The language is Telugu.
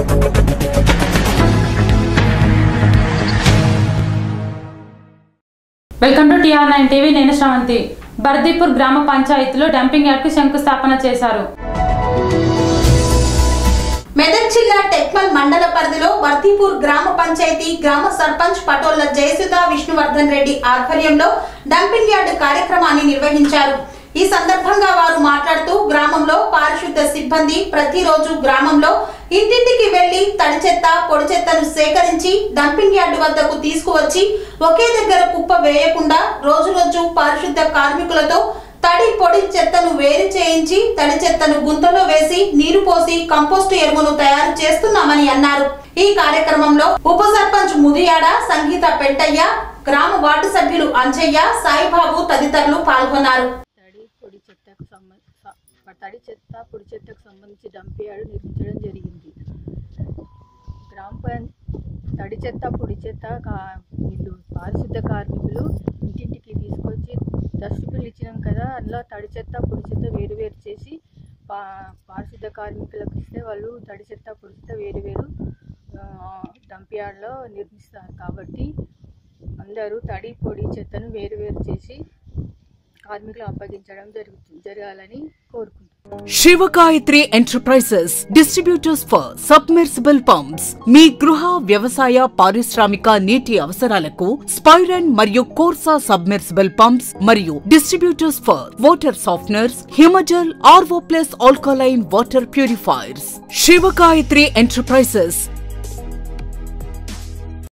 welcome to TR nine TV నేను శ్రవంతి బర్దీపూర్ గ్రామ పంచాయతీలో డంపింగ్ యార్డ్కు శంకుస్థాపన చేశారు మెదక్ జిల్లా టెక్మల్ మండల పరిధిలో వర్తీపూర్ గ్రామ పంచాయతీ గ్రామ సర్పంచ్ పటోళ్ల జయసుధ విష్ణువర్ధన్ రెడ్డి ఆధ్వర్యంలో డంపింగ్ యార్డ్ కార్యక్రమాన్ని నిర్వహించారు ఈ సందర్భంగా వారు మాట్లాడుతూ గ్రామంలో పారిశుద్ధ సిబ్బంది ప్రతిరోజు గ్రామంలో ఇంటింటికి వెళ్లి తడి చెత్త పొడి చెత్తను సేకరించి డంపింగ్ యార్డు వద్దకు తీసుకువచ్చి ఒకే దగ్గర కుప్ప వేయకుండా రోజు రోజు పారిశుద్ధ కార్మికులతో తడి పొడి చెత్తను వేరు చేయించి తడి చెత్తను గుంతలో వేసి నీరు పోసి కంపోస్టు ఎరువును తయారు చేస్తున్నామని అన్నారు ఈ కార్యక్రమంలో ఉప సర్పంచ్ ముదియాడ సంగీత పెంటయ్య గ్రామ వార్డు సభ్యులు అంజయ్య సాయిబాబు తదితరులు పాల్గొన్నారు తడి పొడి చెత్తకు సంబంధ స- తడి చెత్త పొడి చెత్తకు సంబంధించి డంప్ యార్డ్ నిర్మించడం జరిగింది గ్రామ పం తడి చెత్త పొడి చెత్త కా- వీళ్ళు పారిశుద్ధ కార్మికులు ఇంటింటికి తీసుకొచ్చి డస్ట్బిన్లు ఇచ్చినాం కదా అందులో తడి చెత్త పొడి చెత్త వేరు వేరు చేసి పా పారిశుద్ధ కార్మికులకు ఇస్తే వాళ్ళు తడి చెత్త పొడి చెత్త వేరు వేరు డంప్ యార్డ్లో నిర్మిస్తారు కాబట్టి అందరూ తడి పొడి చెత్తను వేరు వేరు చేసి కార్మికులు అప్పగించడం జరుగుతుంది జరగాలని కోరుకుంటున్నాను Shivagayatri enterprises distributors for submersible pumps మీ గృహ వ్యవసాయ పారిశ్రామిక నీటి అవసరాలకు స్పైరన్ మరియు కోర్సా సబ్మెర్సిబుల్ పంప్స్ మరియు distributors for water softeners Himajal RO plus alkaline water purifiers Shivagayatri enterprises